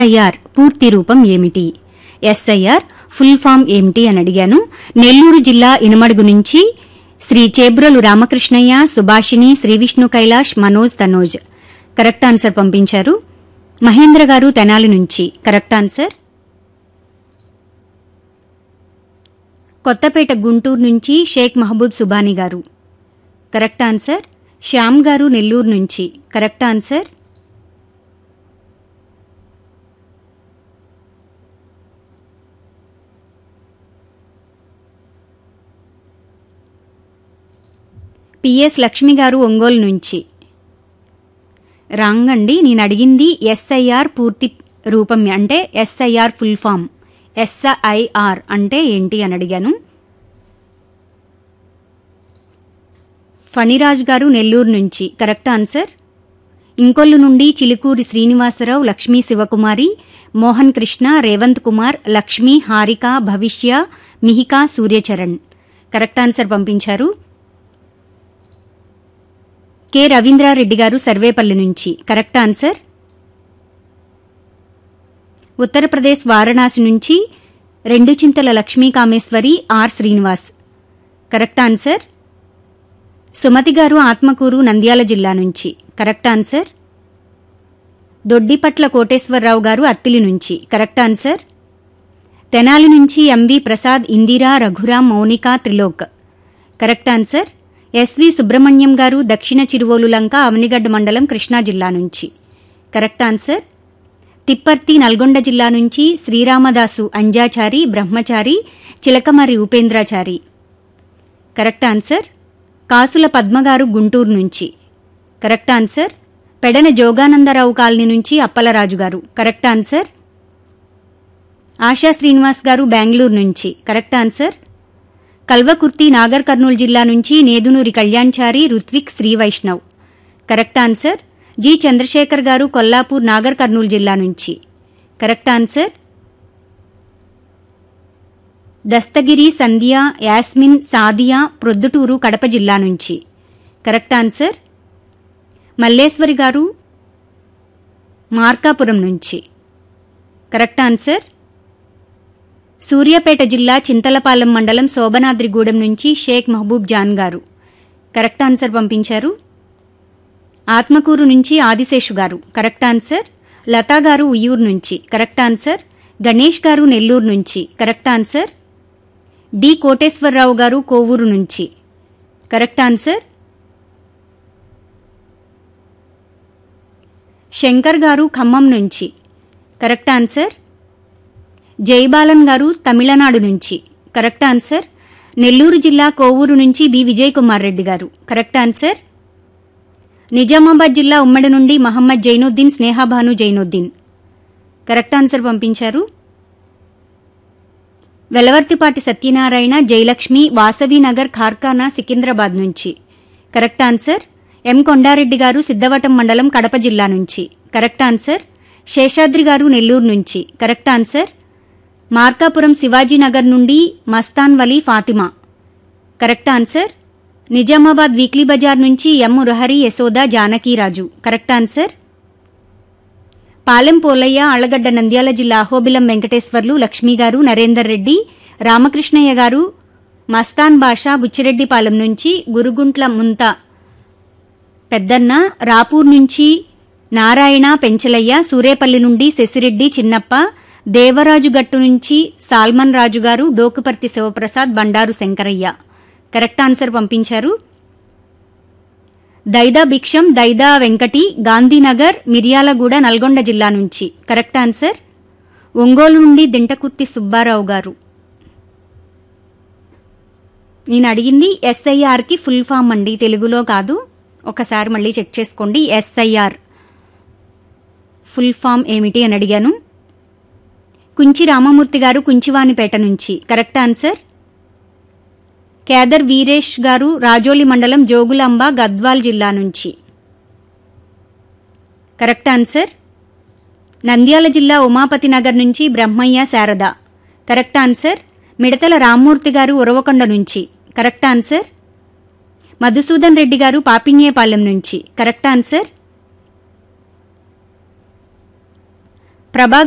SIR పూర్తి రూపం ఏమిటి ఎస్ఐఆర్ ఫుల్ ఫామ్ ఏమిటి అని అడిగాను నెల్లూరు జిల్లా ఇనమడుగు నుంచి శ్రీ చేబ్రలు రామకృష్ణయ్య సుభాషిణి శ్రీవిష్ణు కైలాష్ మనోజ్ తనోజ్ కరెక్ట్ ఆన్సర్ పంపించారు మహేంద్ర గారు తెనాలి నుంచి కరెక్ట్ ఆన్సర్ కొత్తపేట గుంటూరు నుంచి షేక్ మహబూబ్ సుబానీ గారు కరెక్ట్ ఆన్సర్ శ్యామ్ గారు నెల్లూరు నుంచి కరెక్ట్ ఆన్సర్ పిఎస్ లక్ష్మి గారు ఒంగోలు నుంచి రాంగ్ అండి నేను అడిగింది ఎస్ఐఆర్ పూర్తి రూపం అంటే ఎస్ఐఆర్ ఫుల్ ఫామ్ ఎస్ఐఆర్ అంటే ఏంటి అని అడిగాను ఫణిరాజ్ గారు నెల్లూరు నుంచి కరెక్ట్ ఆన్సర్ ఇంకొల్లు నుండి చిలుకూరి శ్రీనివాసరావు లక్ష్మీ శివకుమారి మోహన్ కృష్ణ రేవంత్ కుమార్ లక్ష్మి హారిక భవిష్య మిహికా సూర్యచరణ్ కరెక్ట్ ఆన్సర్ పంపించారు కె రవీంద్రారెడ్డి గారు సర్వేపల్లి నుంచి కరెక్ట్ ఆన్సర్ ఉత్తరప్రదేశ్ వారణాసి నుంచి రెండు Chintala Lakshmi Kameswari R Srinivas correct answer Sumathi garu Atmakur Nandyal జిల్లా నుంచి కరెక్ట్ ఆన్సర్ దొడ్డిపట్ల కోటేశ్వరరావు గారు అత్తిలి నుంచి కరెక్ట్ ఆన్సర్ తెనాలి నుంచి MV Prasad Indira Raghuram Mounika Trilok correct answer SV Subrahmanyam garu Dakshina Chiruvolu లంక అవనిగడ్డ మండలం కృష్ణా జిల్లా నుంచి కరెక్ట్ ఆన్సర్ తిప్పర్తి నల్గొండ జిల్లా నుంచి శ్రీరామదాసు అంజాచారి బ్రహ్మచారి చిలకమరి ఉపేంద్రాచారి కరెక్ట్ ఆన్సర్ కాసుల పద్మగారు గుంటూరు నుంచి correct answer Pedana Joganandarao colony నుంచి అప్పలరాజు గారు కరెక్ట్ ఆన్సర్ ఆశా శ్రీనివాస్ గారు బెంగళూరు నుంచి కరెక్ట్ ఆన్సర్ కల్వకుర్తి నాగర్ కర్నూలు జిల్లా నుంచి Nedunuri Kalyanchari Ruthvik Sri Vaishnav correct answer G Chandrasekhar garu Kollapur Nagar Kurnool జిల్లా నుంచి కరెక్ట్ ఆన్సర్ దస్తగిరి సంధ్య యాస్మిన్ సాదియా ప్రొద్దుటూరు కడప జిల్లా నుంచి కరెక్ట్ ఆన్సర్ మల్లేశ్వరి గారు మార్కాపురం నుంచి కరెక్ట్ ఆన్సర్ సూర్యాపేట జిల్లా చింతలపాలెం మండలం శోభనాద్రిగూడెం నుంచి షేక్ మహబూబ్ జాన్ గారు కరెక్ట్ ఆన్సర్ పంపించారు ఆత్మకూరు నుంచి ఆదిశేషు గారు కరెక్ట్ ఆన్సర్ లతా గారు ఉయ్యూరు నుంచి కరెక్ట్ ఆన్సర్ గణేష్ గారు నెల్లూరు నుంచి కరెక్ట్ ఆన్సర్ డి కోటేశ్వరరావు గారు కోవూరు నుంచి కరెక్ట్ ఆన్సర్ శంకర్ గారు ఖమ్మం నుంచి కరెక్ట్ ఆన్సర్ జయబాలన్ గారు తమిళనాడు నుంచి కరెక్ట్ ఆన్సర్ నెల్లూరు జిల్లా కోవూరు నుంచి బి విజయ్ కుమార్ రెడ్డి గారు కరెక్ట్ ఆన్సర్ నిజామాబాద్ జిల్లా ఉమ్మడి నుండి మహమ్మద్ జైనుద్దీన్ స్నేహాభాను జైనుద్దీన్ కరెక్ట్ ఆన్సర్ పంపించారు వెలవర్తిపాటి సత్యనారాయణ జయలక్ష్మి వాసవినగర్ ఖార్ఖానా సికింద్రాబాద్ నుంచి కరెక్ట్ ఆన్సర్ ఎం కొండారెడ్డి గారు సిద్ధవటం మండలం కడప జిల్లా నుంచి కరెక్ట్ ఆన్సర్ శేషాద్రి గారు నెల్లూరు నుంచి కరెక్ట్ ఆన్సర్ మార్కాపురం శివాజీనగర్ నుండి Mastan Vali Fatima correct answer Nizamabad weekly Bazar నుంచి M Murahari Yashoda Janakiraju correct answer Palem Polaiah Allagadda Nandyal జిల్లా అహోబిలం వెంకటేశ్వర్లు లక్ష్మీ గారు నరేందర్ రెడ్డి రామకృష్ణయ్య గారు మస్తాన్ బాషా బుచ్చిరెడ్డిపాలెం నుంచి గురుగుంట్ల ముంత పెద్దన్న రాపూర్ నుంచి నారాయణ పెంచలయ్య సూరేపల్లి నుండి శశిరెడ్డి చిన్నప్ప దేవరాజు గట్టు నుంచి సాల్మన్ రాజు గారు డోకుపర్తి శివప్రసాద్ బండారు శంకరయ్య కరెక్ట్ ఆన్సర్ పంపించారు దైదా భిక్షం దైదా వెంకటి గాంధీనగర్ మిర్యాలగూడ నల్గొండ జిల్లా నుంచి కరెక్ట్ ఆన్సర్ ఒంగోలు నుండి దింటకుత్తి సుబ్బారావు గారు నేను అడిగింది ఎస్ఐఆర్కి ఫుల్ ఫామ్ అండి తెలుగులో కాదు ఒకసారి మళ్ళీ చెక్ చేసుకోండి ఎస్ఐఆర్ ఫుల్ ఫామ్ ఏమిటి అని అడిగాను కుంచి రామమూర్తి గారు కుంచివానిపేట నుంచి కరెక్ట్ ఆన్సర్ కేదర్ వీరేష్ గారు రాజోలి మండలం జోగులాంబ గద్వాల్ జిల్లా నుంచి కరెక్ట్ ఆన్సర్ నంద్యాల జిల్లా ఉమాపతి నగర్ నుంచి బ్రహ్మయ్య శారద కరెక్ట్ ఆన్సర్ మిడతల రామ్మూర్తి గారు ఉరవకొండ నుంచి కరెక్ట్ ఆన్సర్ మధుసూదన్ రెడ్డి గారు పాపిన్యేపాలెం నుంచి కరెక్ట్ ఆన్సర్ ప్రభాకర్